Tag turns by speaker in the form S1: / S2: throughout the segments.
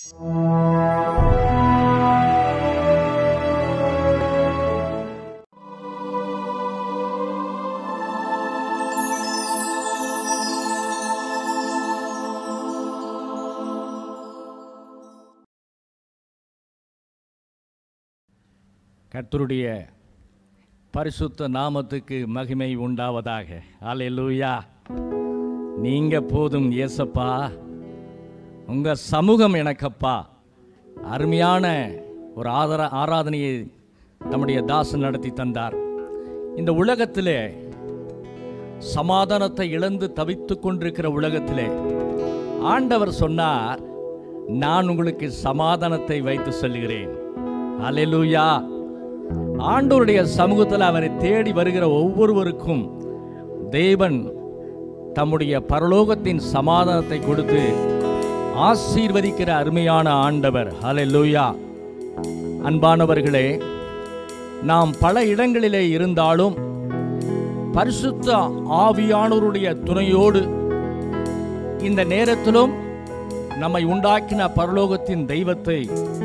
S1: கர்த்தருடைய பரிசுத்த நாமத்துக்கு மகிமை உண்டாவதாக அல்லேலூயா நீங்க போதும் ஏசப்பா உங்க சமூகம் எனக்கப்பா அருமையான ஒரு ஆதர ஆராதனையை நம்முடைய தாசன் நடத்தி தந்தார் இந்த உலகத்திலே சமாதானத்தை இழந்து தவித்துக் கொண்டிருக்கிற உலகத்திலே ஆண்டவர் சொன்னார் நான் உங்களுக்கு சமாதானத்தை வைத்து சொல்கிறேன் அல்லேலூயா ஆண்டவருடைய சமூகத்தில் அவரை தேடி வருகிற ஒவ்வொருவருக்கும் தேவன் தம்முடைய பரலோகத்தின் சமாதானத்தை கொடுத்து ஆசீர்வதிக்கிற அருமையான ஆண்டவர் ஹalleluya அன்பானவர்களே நாம் பல இடங்களிலே இருந்தாலும் பரிசுத்த ஆவியானவருடைய துணையோடு இந்த நேரத்திலும் நம்மை உண்டாக்கின பரலோகத்தின் தெய்வத்தை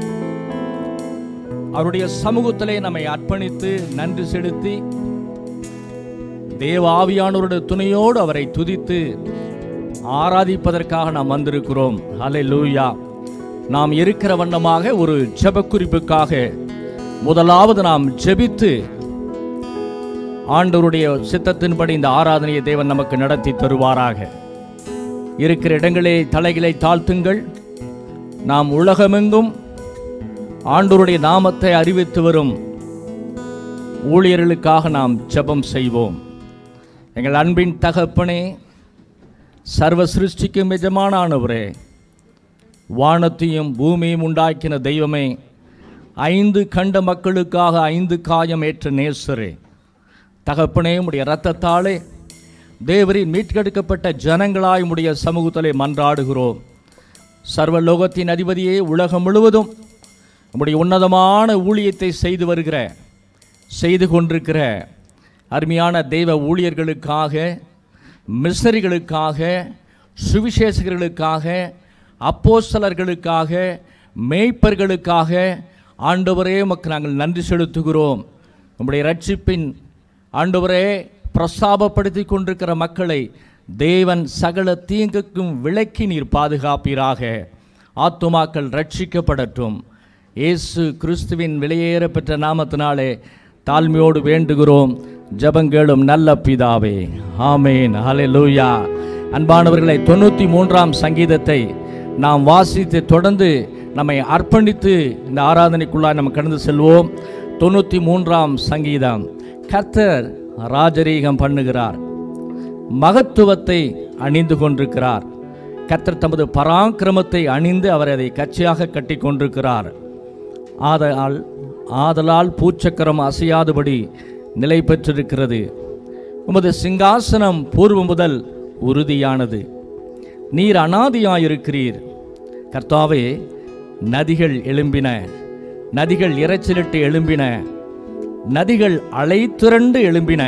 S1: அவருடைய சமூகத்திலே நம்மை அர்ப்பணித்து நன்றி செலுத்தி தேவ ஆவியானவருடைய துணையோடு அவரை துதித்து ஆராதிப்பதற்காக நாம் வந்திருக்கிறோம் ஹalleluya நாம் இருக்கிற வண்ணமாக ஒரு ஜெப குறிப்புக்காக முதலாவது நாம் ஜெபித்து ஆண்டவருடைய சித்தத்தின்படி இந்த ஆராதனையை தேவன் நமக்கு நடத்தி தருவாராக இருக்கிற இடங்களே தலைகளை தாழ்த்துங்கள் நாம் உலகமெங்கும் ஆண்டவருடைய நாமத்தை அறிவித்து வரும் ஊழியர்களுக்காக நாம் ஜெபம் செய்வோம் எங்கள் அன்பின் தகப்பனே சர்வ சிருஷ்டிக்கும் எஜமானானவரே வானத்தையும் பூமியும் உண்டாக்கின தெய்வமே ஐந்து கண்ட மக்களுக்காக ஐந்து காயம் ஏற்ற நேசரே தகப்பனே உடைய இரத்தத்தாலே தேவரின் மீட்கெடுக்கப்பட்ட ஜனங்களாய் உடைய சமூகத்திலே மன்றாடுகிறோம் சர்வலோகத்தின் அதிபதியே உலகம் முழுவதும் நம்முடைய உன்னதமான ஊழியத்தை செய்து வருகிற செய்து கொண்டிருக்கிற அருமையான தெய்வ ஊழியர்களுக்காக மிஸ்னரிகளுக்காக சுவிசேஷகர்களுக்காக அப்போஸ்தலர்களுக்காக மேய்ப்பர்களுக்காக ஆண்டவரே உமக்கு நாங்கள் நன்றி செலுத்துகிறோம் நம்முடைய ரட்சிப்பின் ஆண்டவரே பிரஸ்தாபப்படுத்தி கொண்டிருக்கிற மக்களை தேவன் சகல தீங்குக்கும் விலக்கி நீர் பாதுகாப்பீராக ஆத்துமாக்கள் ரட்சிக்கப்படட்டும் இயேசு கிறிஸ்துவின் வெளியேற பெற்ற நாமத்தினாலே தாழ்மையோடு வேண்டுகிறோம் ஜபங்கேளும் நல்ல பிதாவே ஆமேன் ஹalleluya அன்பானவர்களை தொண்ணூற்றி மூன்றாம் சங்கீதத்தை நாம் வாசித்து தொடர்ந்து நம்மை அர்ப்பணித்து இந்த ஆராதனைக்குள்ளாய் நம்ம கடந்து செல்வோம் தொண்ணூற்றி மூன்றாம் சங்கீதம் கர்த்தர் ராஜரீகம் பண்ணுகிறார் மகத்துவத்தை அணிந்து கொண்டிருக்கிறார் கர்த்தர் தமது பராக்கிரமத்தை அணிந்து அவர் அதை கட்சியாக கட்டி கொண்டிருக்கிறார் ஆதலால் ஆதலால் பூச்சக்கரம் அசையாதபடி நிலை பெற்றிருக்கிறது உமது சிங்காசனம் பூர்வ முதல் உறுதியானது நீர் அனாதியாயிருக்கிறீர் கர்த்தாவே நதிகள் எழும்பின நதிகள் இரைச்சலிட்டு எழும்பின நதிகள் அலைத்திரண்டு எழும்பின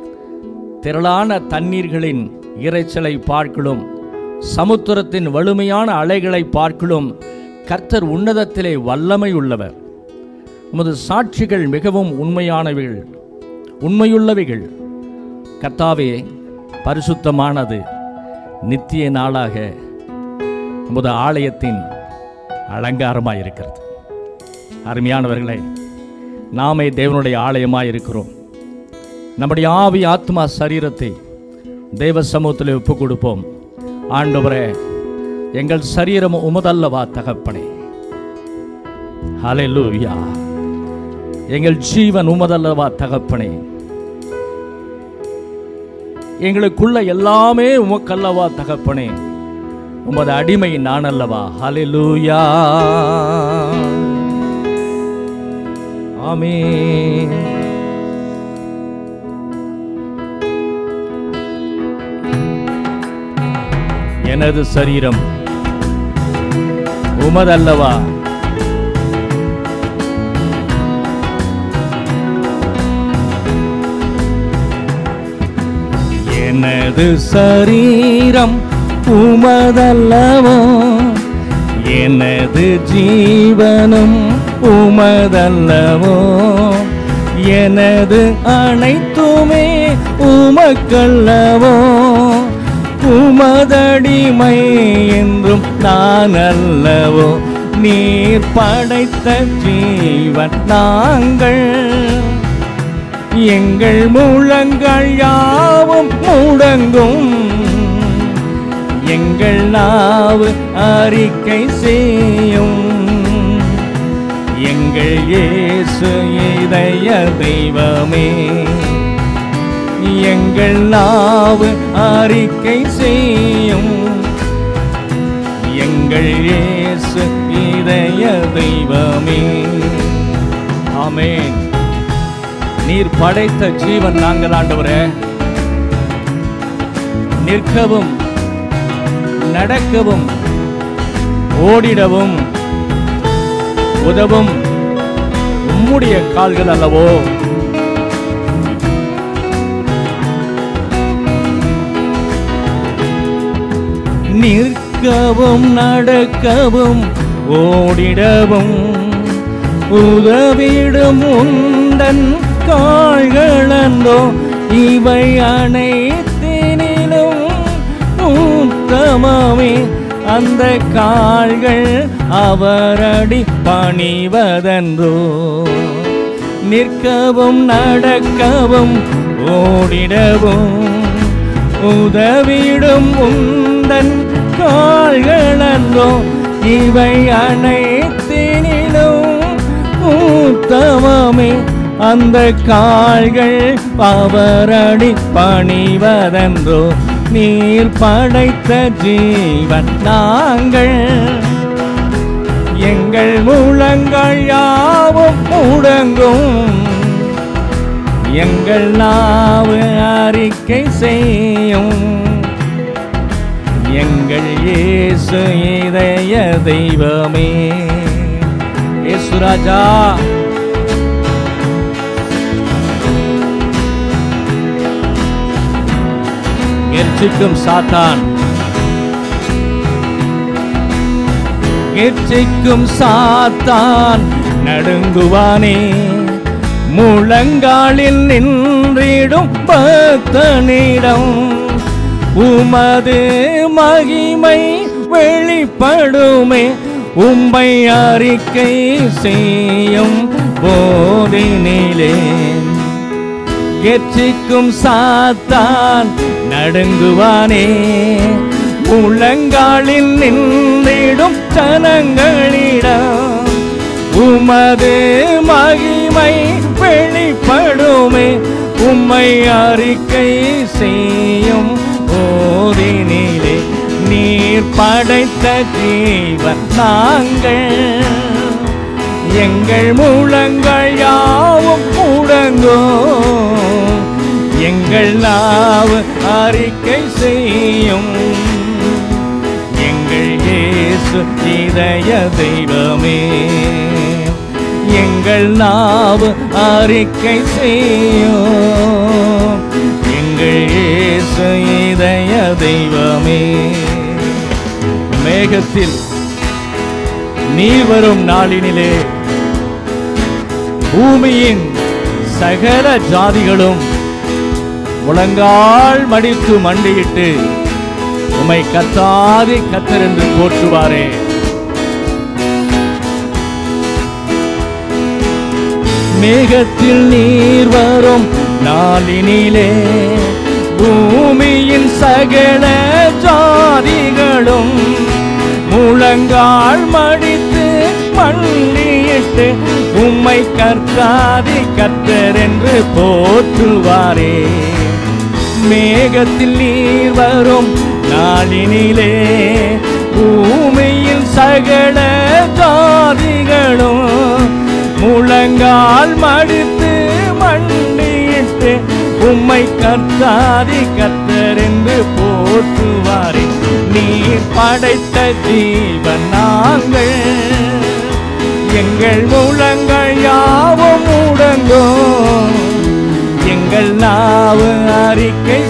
S1: திரளான தண்ணீர்களின் இரைச்சலை பார்க்கலும் சமுத்திரத்தின் வலிமையான அலைகளை பார்க்கலும் கர்த்தர் உன்னதத்திலே வல்லமை உள்ளவர் உமது சாட்சிகள் மிகவும் உண்மையானவைகள் உண்மையுள்ளவைகள் கர்த்தாவே பரிசுத்தமானது நித்திய நாளாக உமது ஆலயத்தின் அலங்காரமாக இருக்கிறது அருமையானவர்களே நாமே தேவனுடைய ஆலயமாக இருக்கிறோம் நம்முடைய ஆவி ஆத்மா சரீரத்தை தெய்வ சமூகத்தில் ஒப்பு கொடுப்போம் ஆண்டவரே எங்கள் சரீரம் உமதல்லவா தகப்பனே ஹalleluya எங்கள் ஜீவன் உமதல்லவா தகப்பனே எங்களுக்குள்ள எல்லாமே உமக்கல்லவா தகப்பனே உமது அடிமை நான் அல்லவா ஹalleluya ஆமென் எனது சரீரம் உமதல்லவா எனது சரீரம் உமதல்லவோ எனது ஜீவனும் உமதல்லவோ எனது அனைத்துமே உமக்கல்லவோ உமதடிமை என்றும் நான் அல்லவோ நீர் படைத்த ஜீவன் நாங்கள் எங்கள் முழங்கள் யாவும் முடங்கும் எங்கள் நாவு அறிக்கை செய்யும் எங்கள் இயேசு இதய தெய்வமே எங்கள் நாவு அறிக்கை செய்யும் எங்கள் இயேசு இதய தெய்வமே ஆமென் நீர் படைத்த ஜீவன் நாங்கள் ஆண்டவரே நிற்கவும் நடக்கவும் ஓடிடவும் உதவும் உம்முடைய கால்கள் அல்லவோ நிற்கவும் நடக்கவும் ஓடிடவும் உதவிடும் உந்தன் கால்களந்தோ இவை அனைத்தினிலும் உத்தமமே அந்த கால்கள் அவரடி பணிவதன்றோ நிற்கவும் நடக்கவும் ஓடிடவும் உதவிடும் உந்தன் கால்களன்றோ இவை அனைத்தினிலும் உத்தமமே அந்த கால்கள் அவரடி பணிவதன்றோ நீர் படைத்த ஜீவன் நாங்கள் எங்கள் முழங்கள் யாவும் முடங்கும் எங்கள் நாவு அறிக்கை செய்யும் எங்கள் இயேசு இதய தெய்வமே இயேசு ராஜா கெர்ச்சிக்கும் சாத்தான் கெர்ச்சிக்கும் சாத்தான் நடுங்குவானே முழங்காலில் நின்றிடும் பக்தனிடம் உமது மகிமை வெளிப்படுமே உம்மை அறிக்கை செய்யும் போதினிலே கெர்ச்சிக்கும் சாத்தான் நடுங்குவானே முழங்காலில் நின்றிடும் ஜனங்களிடம் உமது மகிமை வெளிப்படுமே உம்மை அறிக்கை செய்யும் போதினிலே நீர் படைத்த ஜீவன் நாங்கள் எங்கள் முழங்கள் யாவும் முடங்கும் எங்கள் நாவு அறிக்கை செய்யும் எங்கள் இயேசு இதய தெய்வமே எங்கள் நாவு அறிக்கை செய்யும் எங்கள் இயேசு இதய தெய்வமே மேகத்தில் நீர் வரும் நாளினிலே பூமியின் சகல ஜாதிகளும் முழங்கால் மடித்து மண்டியிட்டு உமை கத்தாதி கத்தர் என்று போற்றுவாரே மேகத்தில் நீர் வரும் நாளினிலே பூமியின் சகல ஜாதிகளும் முழங்கால் மடித்து மண்டியிட்டு உம்மை கற்காதி கத்தர் என்று போற்றுவாரே மேகத்தில் நீர் வரும் நாளினிலே பூமியில் சகல ஜாதிகளும் முழங்கால் மடித்து மண்டியிட்டு உம்மை கர்த்தாதி கர்த்தர் என்று போற்றுவாரே நீர் படைத்த ஜீவன் நாங்கள் எங்கள் முழங்கள் யாவும் முடங்கும் எங்கள் நாவு அறிக்கை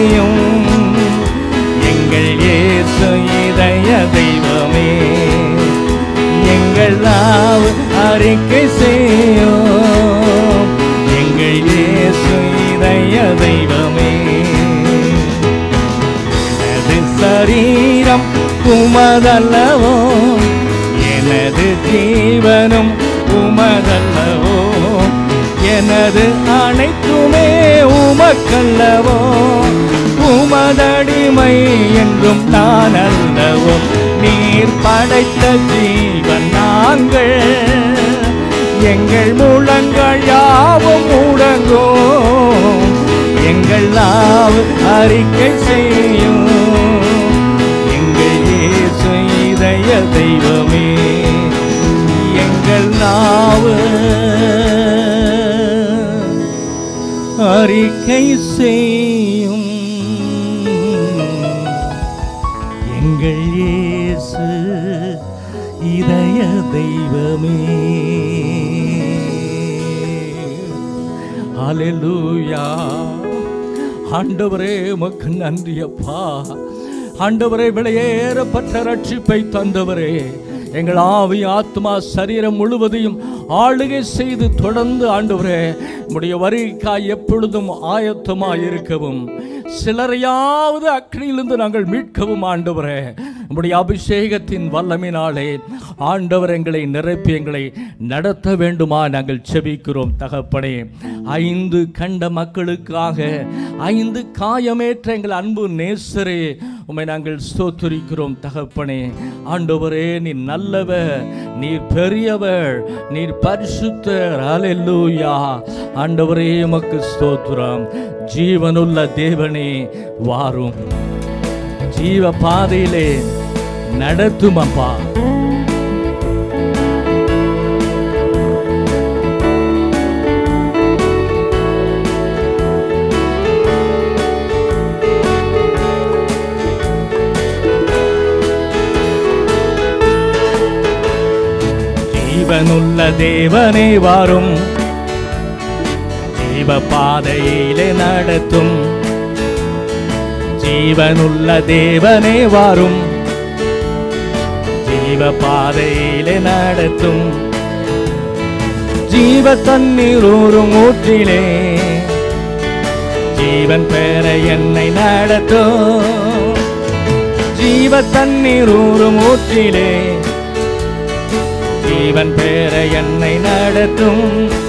S1: செய்யும் எங்கள் இயேசு இதய தெய்வமே அறிக்கை செய்யும் எங்கள் இயேசு இதய தெய்வமே எனது சரீரம் உமதல்லவோ எனது ஜீவனும் உமதல்லவோ எனது அனைத்துமே உமக்கல்லவோ உமதடிமை என்றும் நான் அல்லவோ நீர் படைத்த ஜீவன் நாங்கள் எங்கள் முழங்கள் யாவும் முடங்கும் எங்கள் நாவு அறிக்கை செய்யும் எங்கள் இயேசு இதய தெய்வமே எங்கள் நாவு அறிக்கை செய்யும் எங்கள் இயேசு இதய தெய்வமே ஹalleluya ஆண்டவரே உமக்கு நன்றி அப்பா ஆண்டவரே விலையேறப்பட்ட ரட்சிப்பை தந்தவரே எங்கள் ஆவி ஆத்மா சரீரம் முழுவதையும் ஆளுகை செய்து தொடர்ந்து ஆண்டவரே உடைய வருகைக்காய் எப்பொழுதும் ஆயத்தமாய் இருக்கவும் சிலரையாவது அக்னியிலிருந்து நாங்கள் மீட்கவும் ஆண்டவரே உம்முடைய அபிஷேகத்தின் வல்லமினாலே ஆண்டவர் எங்களை நிரப்பி எங்களை நடத்த வேண்டுமா நாங்கள் செபிக்கிறோம் தகப்பனே ஐந்து கண்ட மக்களுக்காக ஐந்து காயமேற்ற எங்கள் அன்பு நேசரே உம்மை நாங்கள் ஸ்தோத்திரிக்கிறோம் தகப்பனே ஆண்டவரே நீ நல்லவர் நீர் பெரியவர் நீர் பரிசுத்தர் ஹalleluya ஆண்டவரே உமக்கு ஸ்தோத்திரம் ஜீவனுள்ள தேவனே வாரும் ஜீவ பாதையிலே நடத்தும் அப்பா ஜீவனுள்ள தேவனே வாரும் ஜீவ பாதையிலே நடத்தும் ஜீவனுள்ள தேவனே வாரும் ஜீவ பாதையிலே நடத்தும் ஜீவ தண்ணீர் ஊறும் ஊற்றிலே ஜீவன் பெற என்னை நடத்தும் ஜீவ தண்ணீர் ஊறும் ஊற்றிலே ஜீவன் பெற என்னை நடத்தும்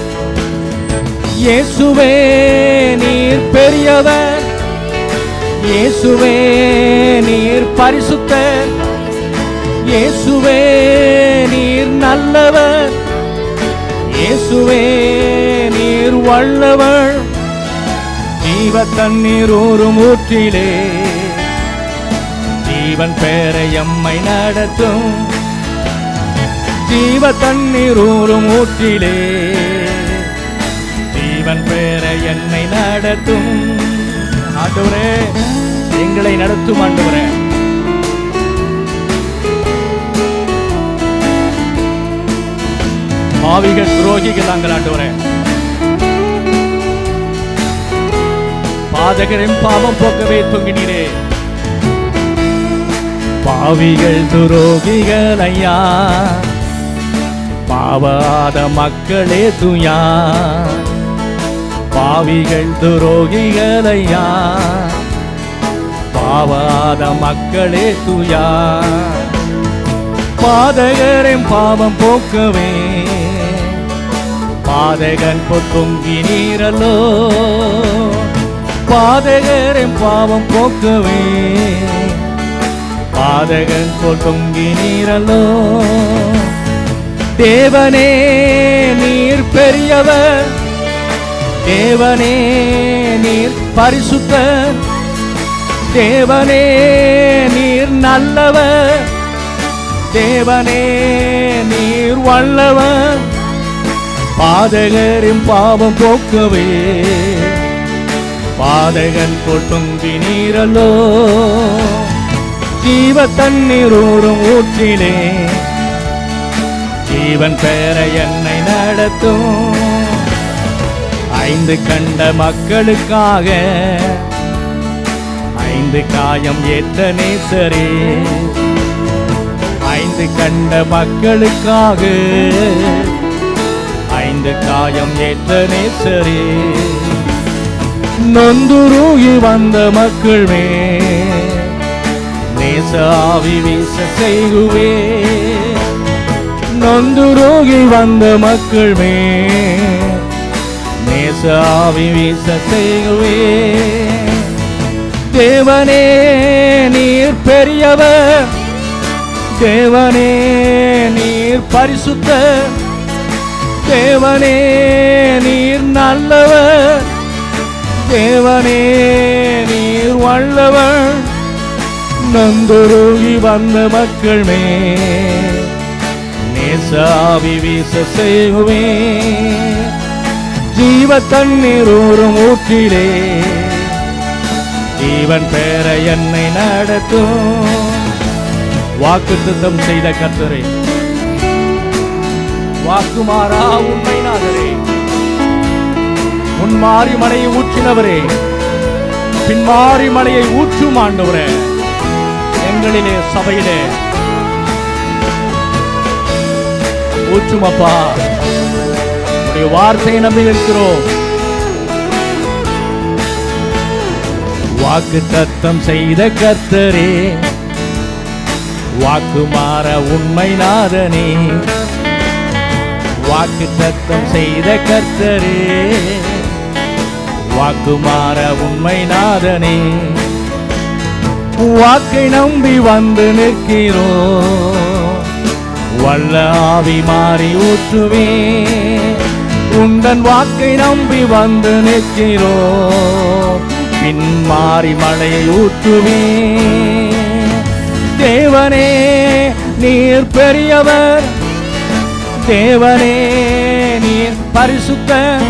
S1: இயேசுவே நீர் பெரியவர் இயேசுவே நீர் பரிசுத்தர் இயேசுவே நீர் நல்லவர் இயேசுவே நீர் வல்லவர் ஜீவ தண்ணீர் ஊறும் ஊற்றிலே ஜீவன் பெற எம்மை நடத்தும் ஜீவ தண்ணீர் ஊறும் ஊற்றிலே ஜீவன் பெற என்னை நடத்தும் ஆண்டவரே எங்களை நடத்தும் ஆண்டவரே பாவிகள் துரோகிகள் நாங்கள் ஆண்டவரே பாதகரின் பாவம் போக்கவே தொங்கினீரே பாவிகள் துரோகிகள் ஐயா பாவாத மக்களே துயா பாவிகள் துரோகிகள் ஐயா பாவாத மக்களே துயா பாதகரின் பாவம் போக்கவே பாதகன் பொத்துங்கி நீரலோ பாதகரின் பாவம் போக்கவே பாதகன் பொத்துங்கி நீரலோ தேவனே நீர் பெரியவர் தேவனே நீர் பரிசுத்தர் தேவனே நீர் நல்லவர் தேவனே நீர் வல்லவர் பாதகரின் பாவம் போக்கவே பாதகன் கொட்டுங்கி நீரலோ ஜீவ தண்ணீர் ஊறும் ஊற்றிலே ஜீவன் பெற என்னை நடத்தும் ஐந்து கண்ட மக்களுக்காக ஐந்து காயம் ஏற்ற நேசரே ஐந்து கண்ட மக்களுக்காக வந்து காயம் ஏற்ற நேசரே நொந்துருகி வந்த மக்கள் மே நேசாவி வீச செய்குவே நொந்துருகி வந்த மக்கள் மே நேசாவி வீச செய்குவே தேவனே நீர் பெரியவர் தேவனே நீர் பரிசுத்த தேவனே நீர் நல்லவர் தேவனே நீர் வல்லவர் நந்தொருகி வந்த மக்கள் மே நேசாவி வீச செய்குவே ஜீவ தண்ணீர் ஊறும் ஊற்றிலே ஜீவன் பெற என்னை நடத்தும் வாக்கு திட்டம் செய்த கர்த்தரே வாக்குமாறா உண்மை நாதரே முன்மாறி மலையை ஊற்றினவரே பின்மாறி மலையை ஊற்றும் ஆண்டவரே எங்களிலே சபையிலே ஊற்றும் அப்பா உடைய வார்த்தையை நம்பி இருக்கிறோம் வாக்கு தத்தம் செய்த கர்த்தரே வாக்கு மாற உண்மை நாதனே வாக்கு தத்தம் செய்த கர்த்தரே வாக்கு மாற உண்மை நாதனே வாக்கை நம்பி வந்து நிற்கிறோம் வல்ல ஆவி மாறி ஊற்றுவே உந்தன் வாக்கை நம்பி வந்து நிற்கிறோம் பின் மாறி மழையை ஊற்றுவே தேவனே நீர் பெரியவர் தேவனே நீர் பரிசுத்த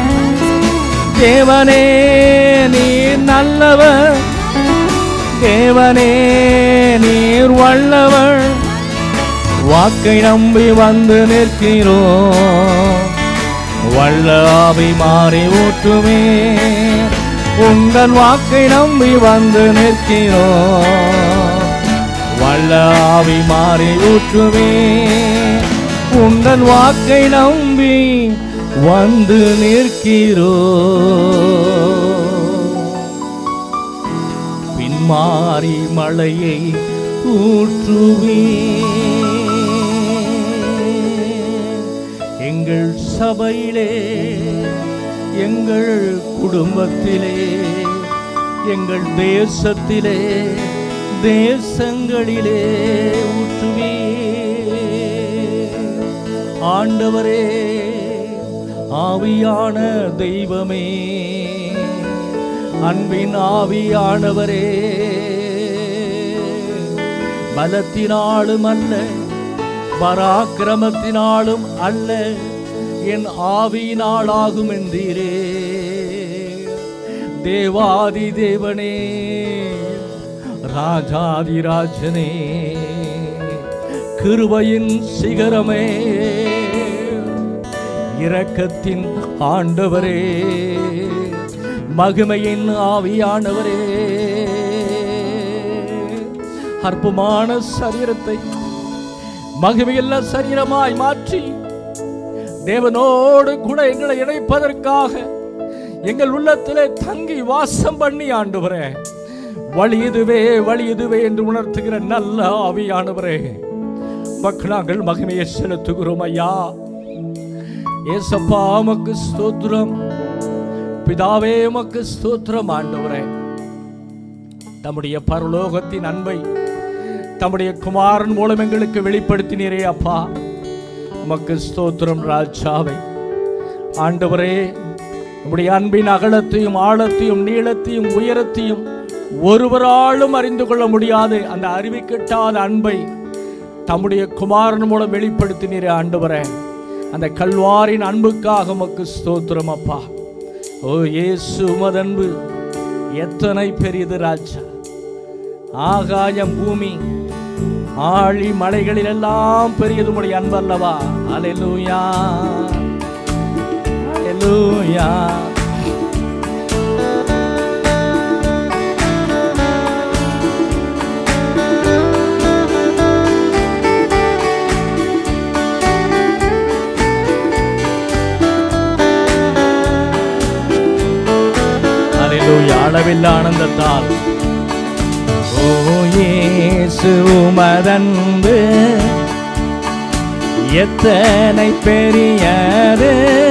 S1: தேவனே நீர் நல்லவர் தேவனே நீர் வல்லவர் வாக்கை நம்பி வந்து நிற்கிறோம் வல்ல ஆவி மாறி ஊற்றுமே உங்கள் வாக்கை நம்பி வந்து நிற்கிறோம் வல்ல ஆவி மாறி ஊற்றுமே உங்கள் வாக்கை நம்பி வந்து நிற்கிறோம் பின்மாறி மழையை ஊற்றுவே எங்கள் சபையிலே எங்கள் குடும்பத்திலே எங்கள் தேசத்திலே தேசங்களிலே ஊற்றுவே ஆண்டவரே ஆவியான தெய்வமே அன்பின் ஆவியானவரே பலத்தினாலும் அல்ல பராக்கிரமத்தினாலும் அல்ல என் ஆவியினாளாகும் என்றீரே தேவாதி தேவனே ராஜாதி ராஜனே கிருபையின் சிகரமே இரக்கத்தின் ஆண்டவரே மகிமையின் ஆவியானவரே அற்புதமான சரீரத்தை மகிமையுள்ள சரீரமாய் மாற்றி தேவனோடு கூட எங்களை இணைப்பதற்காக எங்கள் உள்ளத்திலே தங்கி வாசம் பண்ணி ஆண்டவரே வழி இதுவே வழி இதுவே என்று உணர்த்துகிற நல்ல ஆவியானவரே மக்கள் நாங்கள் மகிமையை செலுத்துகிறோம் ஐயா ஏசப்பா உமக்கு ஸ்தோத்திரம் பிதாவே உமக்கு ஸ்தோத்திரம் ஆண்டவரே தம்முடைய பரலோகத்தின் அன்பை தம்முடைய குமாரன் மூலம் எங்களுக்கு வெளிப்படுத்தினீரே அப்பா உமக்கு ஸ்தோத்திரம் ராஜாவை ஆண்டவரே உம்முடைய அன்பின் அகலத்தையும் ஆழத்தையும் நீளத்தையும் உயரத்தையும் ஒருவராலும் அறிந்து கொள்ள முடியாது அந்த அறிவிக்கட்டாத அன்பை தம்முடைய குமாரன் மூலம் வெளிப்படுத்தினீரே ஆண்டவரே அந்த கல்வாரின் அன்புக்காக உமக்கு ஸ்தோத்திரம் அப்பா ஓ இயேசு உமது அன்பு எத்தனை பெரியது ராஜா ஆகாயம் பூமி ஆழி மலைகளில் எல்லாம் பெரியது உடைய அன்பல்லவா அலெலூயா அலெலூயா அளவில்ல ஆனந்தத்தால் ஓ இயேசு உமதன்பு எத்தனை பெரியது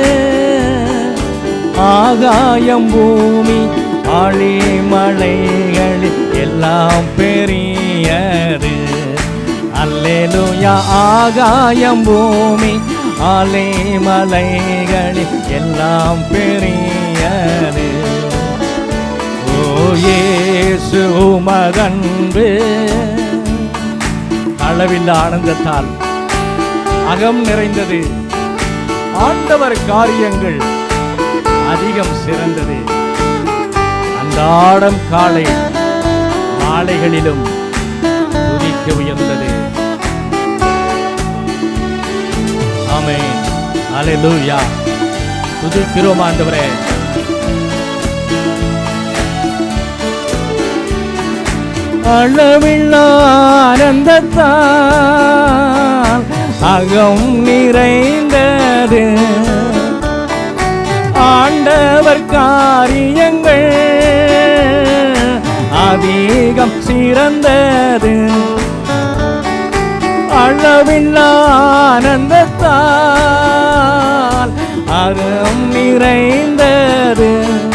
S1: ஆகாயம் பூமி ஆழிமலைகள் எல்லாம் பெரியது அல்லேலூயா ஆகாயம் பூமி ஆலைமலைகள் எல்லாம் பெரியது ஓ இயேசு உமதன்பு அளவில்ல ஆனந்தத்தால் அகம் நிறைந்தது ஆண்டவர் காரியங்கள் அதிகம் சிறந்தது அன்றாடம் காலை மாலைகளிலும் துதிக்க உயர்ந்தது ஆமென் அல்லேலூயா துதிக்கிறோம் ஆண்டவரே அளவில்லா ஆனந்தத்தால் அகம் நிறைந்தது ஆண்டவர் காரியங்கள் அதிகம் சிறந்தது அளவில்லா ஆனந்தத்தால் அகம் நிறைந்தது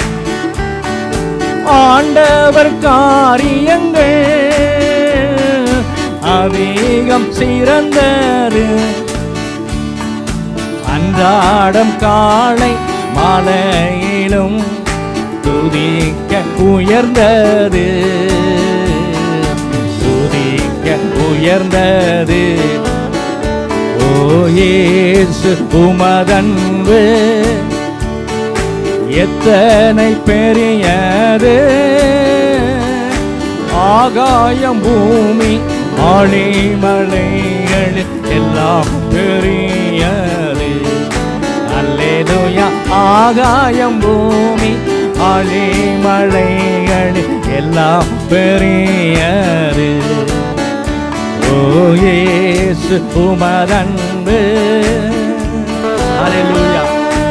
S1: ஆண்டவர் காரியங்கள் அதிகம் சிறந்தது அன்றாடம் காலை மாலையிலும் துதிக்க உயர்ந்தது துதிக்க உயர்ந்தது ஓ இயேசு உமதன்பு எத்தனை பெரியது ஆகாயம் பூமி ஆழிமலைகள் எல்லாம் பெரியது அல்லேலூயா ஆகாயம் பூமி ஆழிமலைகள் எல்லாம் பெரியது ஓ இயேசு உமதன்பு அல்லேலூயா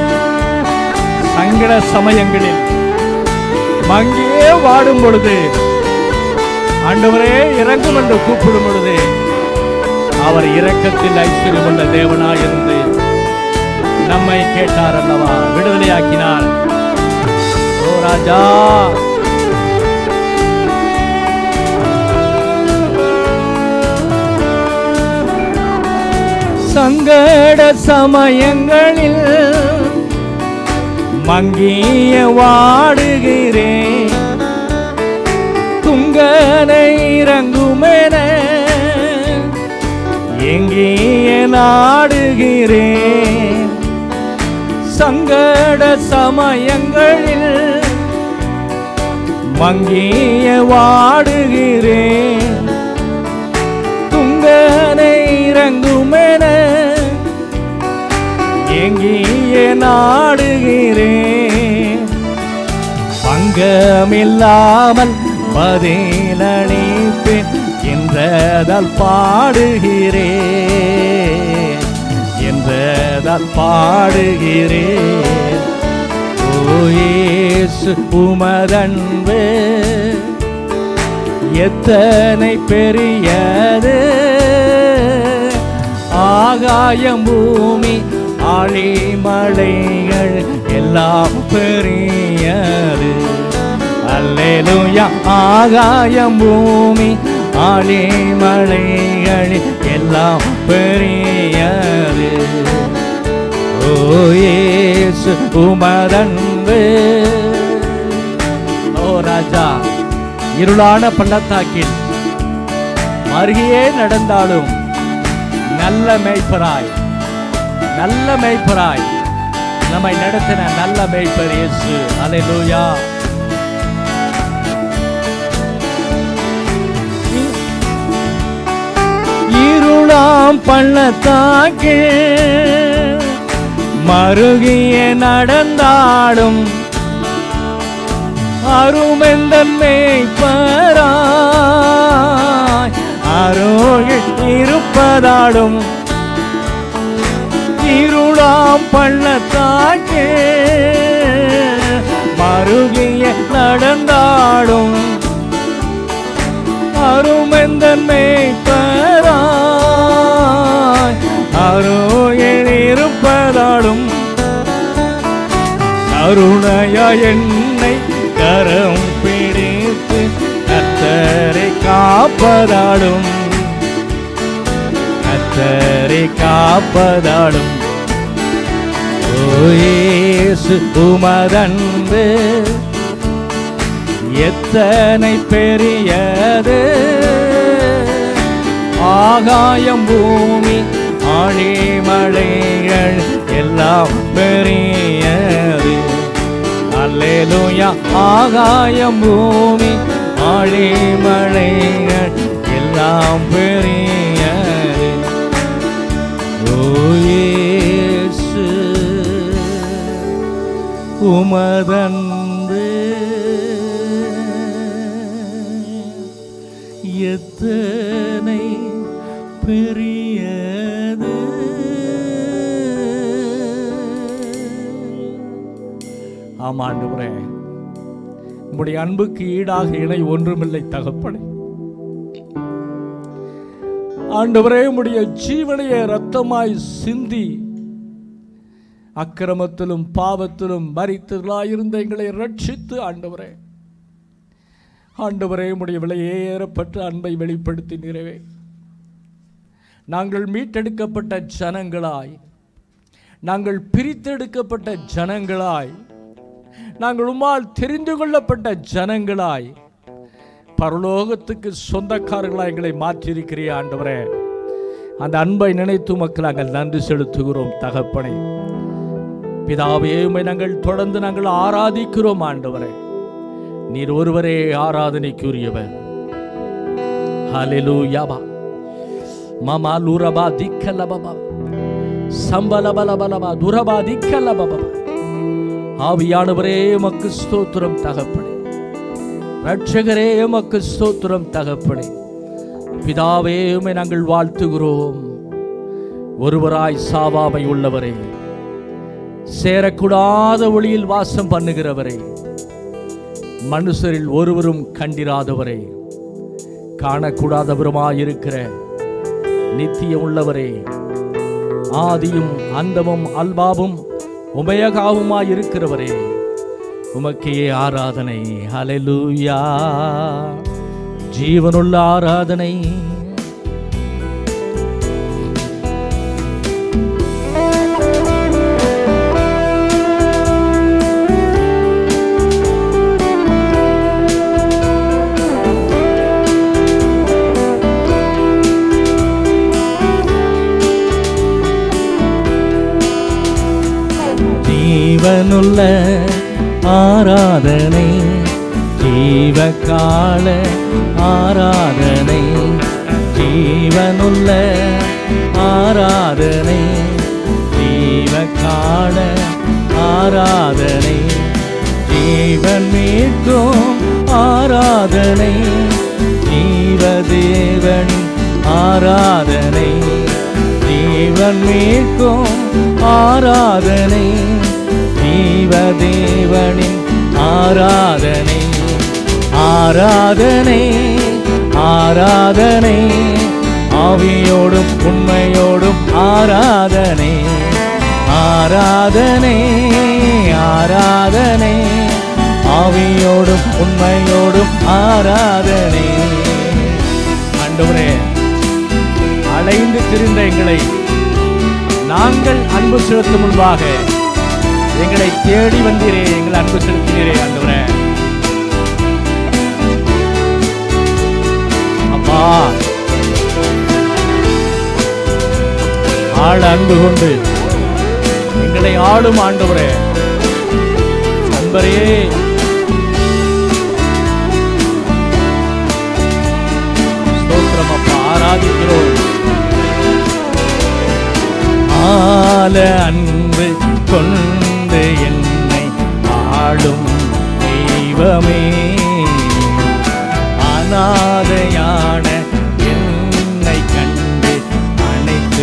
S1: சங்கட சமயங்களில் மங்கியே வாடும் பொழுது ஆண்டவரே இறங்கும் என்று கூப்பிடும் பொழுது அவர் இரக்கத்தில் ஐஸ்வர்யம் உள்ள தேவனாயிருந்து நம்மை கேட்டார் அல்லவா விடுதலையாக்கினார் ஓ ராஜா சங்கட சமயங்களில் மங்கிய வாடுகிறேன் துங்கனை இறங்குமென எங்கிய நாடுகிறேன் சங்கட சமயங்களில் மங்கிய வாடுகிறேன் துங்கனை இறங்குமென எங்கிய நாடுகிறேன் பங்கமில்லாமல் பதிலளிப்பேன் என்றதால் பாடுகிறேன் என்றதால் பாடுகிறேன் ஓ இயேசு உமதன்பு எத்தனை பெரியது ஆகாயம் பூமி ஆழிமலைகள் எல்லாம் பெரியது அல்லேலூயா ஆகாயம் பூமி ஆழிமலைகள் எல்லாம் பெரியது ஓ இயேசு உமதன்பு ஓ ராஜா இருளான பள்ளத்தாக்கில் அருகே நடந்தாலும் நல்ல மேய்ப்பராய் நல்ல மேய்ப்பராய் நம்மை நடத்தின நல்ல மேய்ப்பர் இயேசு அல்லேலூயா இருளாம் பள்ளத்தாக்கு மருகிய நடந்தாடும் அருமெந்தன் மேய்ப்பராய் அருகில் இருப்பதாடும் இருளாம் பள்ளத்தாக்கே மருகிய நடந்தாடும் அருமெந்தன் மேய்ப்பராய் அருகில் இருப்பதாலும் கருணையா என்னை கரம் பிடித்து கத்தரை காப்பதாடும் கத்தரை காப்பதாடும் ஓயேசு உமதன்பு எத்தனை பெரியது ஆகாயம் பூமி ஆழிமழைகள் எல்லாம் பெரியது அல்லேலூயா ஆகாயம் பூமி ஆழிமழைகள் எல்லாம் பெரியது ஓ இயேசு உமதன்பு எத்தனை பெரியது ஆமா ஆண்டவரே உம்முடைய அன்புக்கு ஈடாக இணை ஒன்றுமில்லை தகப்பனே ஆண்டவரே உம்முடைய ஜீவனைய ரத்தமாய் சிந்தி அக்கிரமத்திலும் பாவத்திலும் மறித்தவர்களாயிருந்த எங்களை ரட்சித்து ஆண்டவரே ஆண்டவரே உம்முடைய விலையேறப்பட்ட அன்பை வெளிப்படுத்தி நிறைவே நாங்கள் மீட்டெடுக்கப்பட்ட ஜனங்களாய் நாங்கள் பிரித்தெடுக்கப்பட்ட ஜனங்களாய் நாங்கள் உம்மால் தெரிந்து கொள்ளப்பட்ட ஜனங்களாய் பரலோகத்துக்கு சொந்தக்காரர்களாய் எங்களை மாற்றியிருக்கிறீ ஆண்டவரே அந்த அன்பை நினைத்து மக்கள் நாங்கள் நன்றி செலுத்துகிறோம் தகப்பனை பிதாவே உம்மை நாங்கள் தொடர்ந்து நாங்கள் ஆராதிக்கிறோம் ஆண்டவரே நீர் ஒருவரே ஆராதனைக்குரியவர் ஹalleluya மமா லூரபா திக்கலபபா சம்பலபலபலபா துரபா திக்கலபபா ஆவியானவரே உமக்கு ஸ்தோத்திரம் தகப்பனே ரட்சகரே உமக்கு ஸ்தோத்திரம் தகப்பனே பிதாவே உம்மை நாங்கள் வாழ்த்துகிறோம் ஒருவராய் சாவாமை உள்ளவரே சேரக்கூடாத ஒளியில் வாசம் பண்ணுகிறவரே மனுஷரில் ஒருவரும் கண்டிராதவரே காணக்கூடாதவருமாயிருக்கிற நித்தியம் உள்ளவரே ஆதியும் அந்தமும் அல்பாவும் உபயகாவுமாயிருக்கிறவரே உமக்கே ஆராதனை ஹalleluya ஜீவனுள்ள ஆராதனை ஜீவனுள்ள ஆராதனை ஜீவகால ஆராதனை ஜீவனுள்ள ஆராதனை ஜீவகால ஆராதனை ஜீவன் மீட்கும் ஆராதனை ஜீவதேவனின் ஆராதனை ஜீவன் மீட்கும் ஆராதனை ஜீவதேவனின் ஆராதனை ஆராதனை ஆராதனை ஆவியோடும் உண்மையோடும் ஆராதனை ஆராதனை ஆராதனை ஆவியோடும் உண்மையோடும் ஆராதனை ஆண்டவரே அலைந்து திரிந்த எங்களை நாங்கள் அன்பு செலுத்தும் முன்பாக எங்களை தேடி வந்தீரே எங்கள் அன்பு செலுத்தினீரே ஆண்டவரே அப்பா ஆள் அன்பு கொண்டு எங்களை ஆளும் ஆண்டவரே நண்பரே ஸ்தோத்திரம் அப்பா ஆராதிக்கிறோம் ஆல அன்பு கொண்டு என்னை ஆளும் தெய்வமே அநாதையான என்னை கண்டு அணைத்து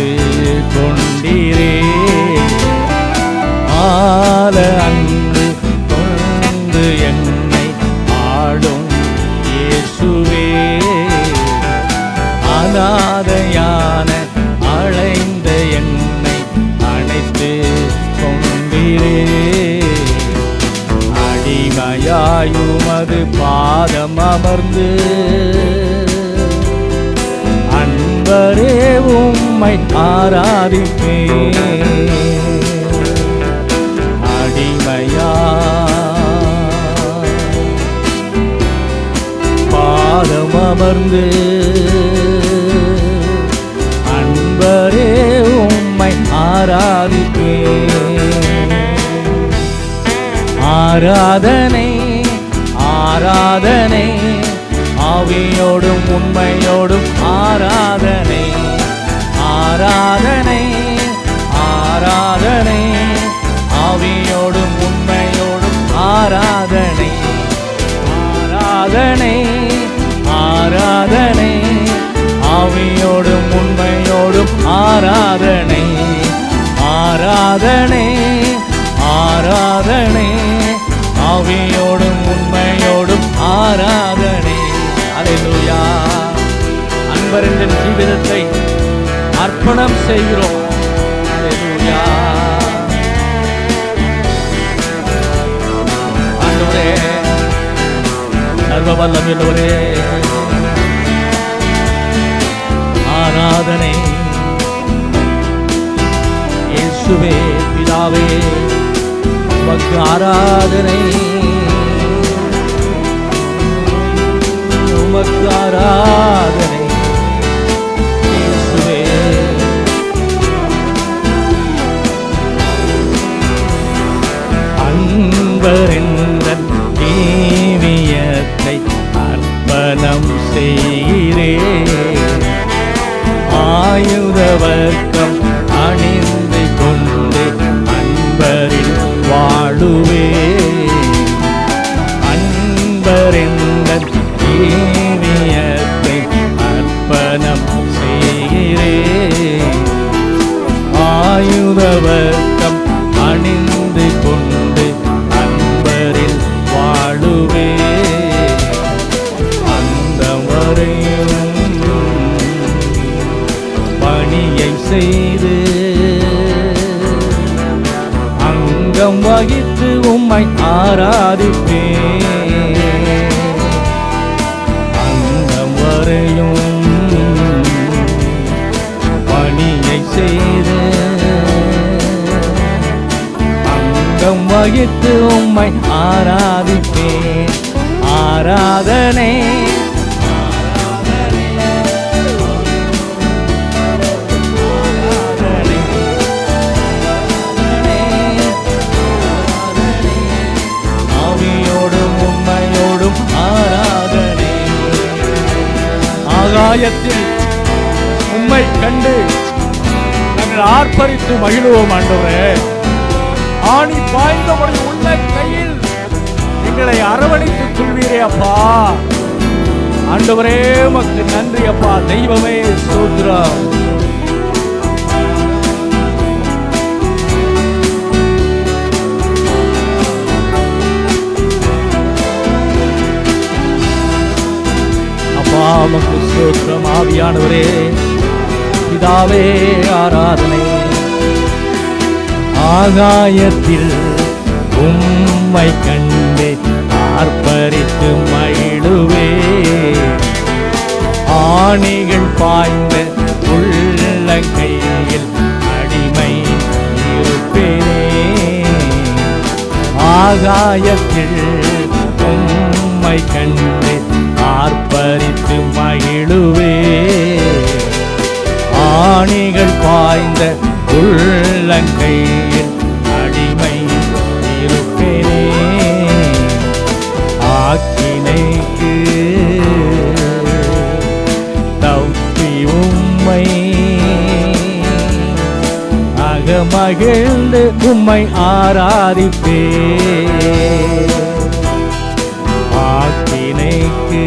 S1: கொண்டீரே ஆல அன்பு கொண்ட அமர்ந்து அன்பரே உம்மை ஆராதிப்பே அடிமையா பாதம் அமர்ந்து அன்பரே உம்மை ஆராதிப்பே ஆராதனை ஆராதனை ஆவியோடும் உண்மையோடும் ஆராதனை ஆராதனை ஆராதனை ஆவியோடும் உண்மையோடும் ஆராதனை ஆராதனை ஆராதனை ஆவியோடும் உண்மையோடும் ஆராதனை ஆராதனை ஆராதனை ஆவியோடும் உண்மையோடும் ஆராதனை அல்லேலூயா அன்பரின் ஜீவிதத்தை அர்ப்பணம் செய்கிறோம் அல்லேலூயா ஆண்டவரே சர்வ வல்லமையுள்ளவரே ஆராதனை இயேசுவே பிதாவே உமக்கு ஆராதனை உமக்கு ஆராதனை இயேசுவே அன்பரென்றன் ஜீவியத்தை அர்ப்பணம் செய்கிறே ஆயுத வர்க்கம் அணிந்து கொண்டு அன்பரில் வாழுவே அன்பரென்றன் ஜீவியத்தை அர்ப்பணம் செய்கிறே ஆயுத வர்க்கம் அணிந்து கொண்டு அன்பரில் வாழுவே அந்த வரையும் பணியை செய்து அங்கம் வகித்து உம்மை ஆராதிப்பே அங்கம் வரையும் பணியை செய்து அங்கம் வகித்து உம்மை ஆராதிப்பேன் ஆராதனை ஆராதனை, ஆராதனை, ஆவியோடும் உண்மையோடும் ஆராதனை ஆகாயத்தில் உம்மை கண்டு நாங்கள் ஆர்ப்பரித்து மகிழுவோம் ஆண்டவரே ஆணி பாய்ந்தபடி உள்ள கையில் எங்களை அரவணைத்து கொள்வீரே அப்பா ஆண்டவரே உமக்கு நன்றி அப்பா தெய்வமே சோத்ரம் அப்பா உமக்கு சோத்ரம் ஆவியானவரே பிதாவே ஆராதனை ஆகாயத்தில் உம்மை கண்டு ஆர்ப்பரித்து மகிழுவே ஆணிகள் பாய்ந்த உள்ள கையில் அடிமை இருப்பேனே ஆகாயத்தில் உம்மை கண்டு ஆர்ப்பரித்து மகிழுவே ஆணிகள் பாய்ந்த உள்ளங்கையில் அடிமை இருப்பேனே ஆக்கினைக்கு தப்பி உம்மை அகமகிழ்ந்து உம்மை ஆராதிப்பே ஆக்கினைக்கு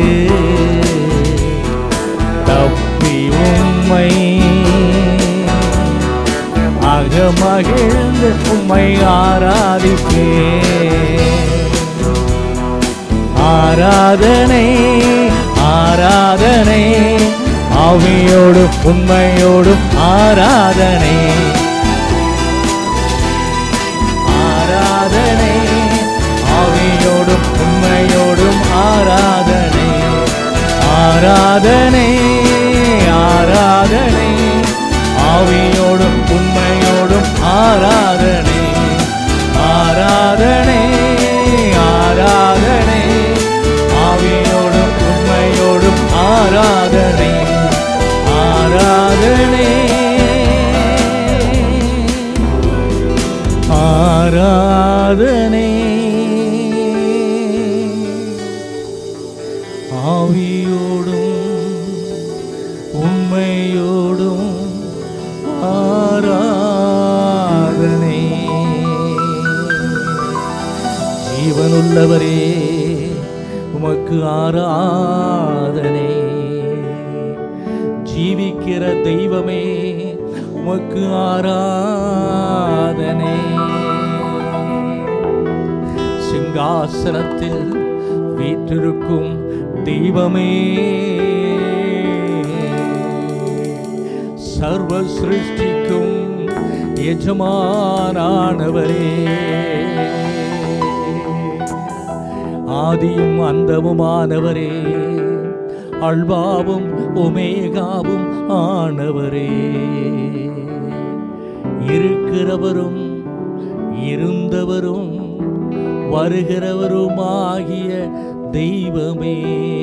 S1: தப்பி உம்மை அகமகிழ்ந்து உம்மை ஆராதிப்பே ஆராதனை ஆராதனை ஆவியோடும் உண்மையோடும் ஆராதனை ஆராதனை ஆவியோடும் உண்மையோடும் ஆராதனை ஆராதனை ஆராதனை ஆவியோடும் உண்மையோடும் ஆராதனை ஆராதனை ஆராதனை ஆவியோடும் உண்மையோடும் ஆராதனை ஆராதனை ஆராதனை ஆவியோடும் உண்மையோடும் ஆராதனை ஜீவனுள்ளவரே உமக்கு ஆராதனை ஜீவிக்கிற தெய்வமே உமக்கு ஆராதனை சிங்காசனத்தில் வீற்றிருக்கும் தெய்வமே சர்வ சிருஷ்டிக்கும் எஜமானானவரே ஆதியும் அந்தமுமானவரே அல்வாவும் ஒமேகாவும் ஆனவரே இருக்கிறவரும் இருந்தவரும் வருகிறவருமாகிய தெய்வமே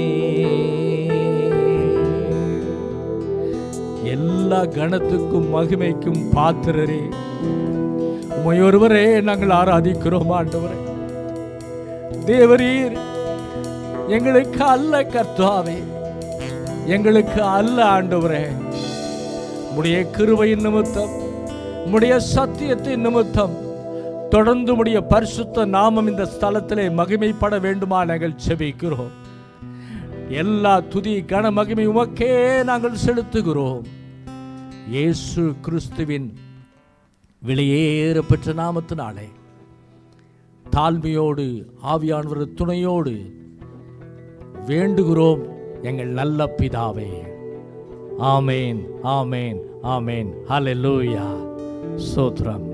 S1: எல்லா கணத்துக்கும் மகிமைக்கும் பாத்திரரே உமை ஒருவரே நாங்கள் ஆராதிக்கிறோம் ஆண்டவரே தேவரீர் எங்களுக்கு அல்ல கர்த்தாவே எங்களுக்கு அல்ல ஆண்டவரே உடைய கிருபையின் நிமித்தம் உடைய சத்தியத்தின் நிமித்தம் தொடர்ந்து உடைய பரிசுத்த நாமம் இந்த ஸ்தலத்திலே மகிமைப்பட வேண்டுமா நாங்கள் செபிக்கிறோம் எல்லா துதி கன மகிமை உமக்கே நாங்கள் செலுத்துகிறோம் இயேசு கிறிஸ்துவின் வெளியேற பெற்ற நாமத்தினாலே தாழ்மையோடு ஆவியானவர் துணையோடு வேண்டுகிறோம் எங்கள் நல்ல பிதாவே ஆமேன் ஆமேன் ஆமேன் ஹalleluya சோத்ரம்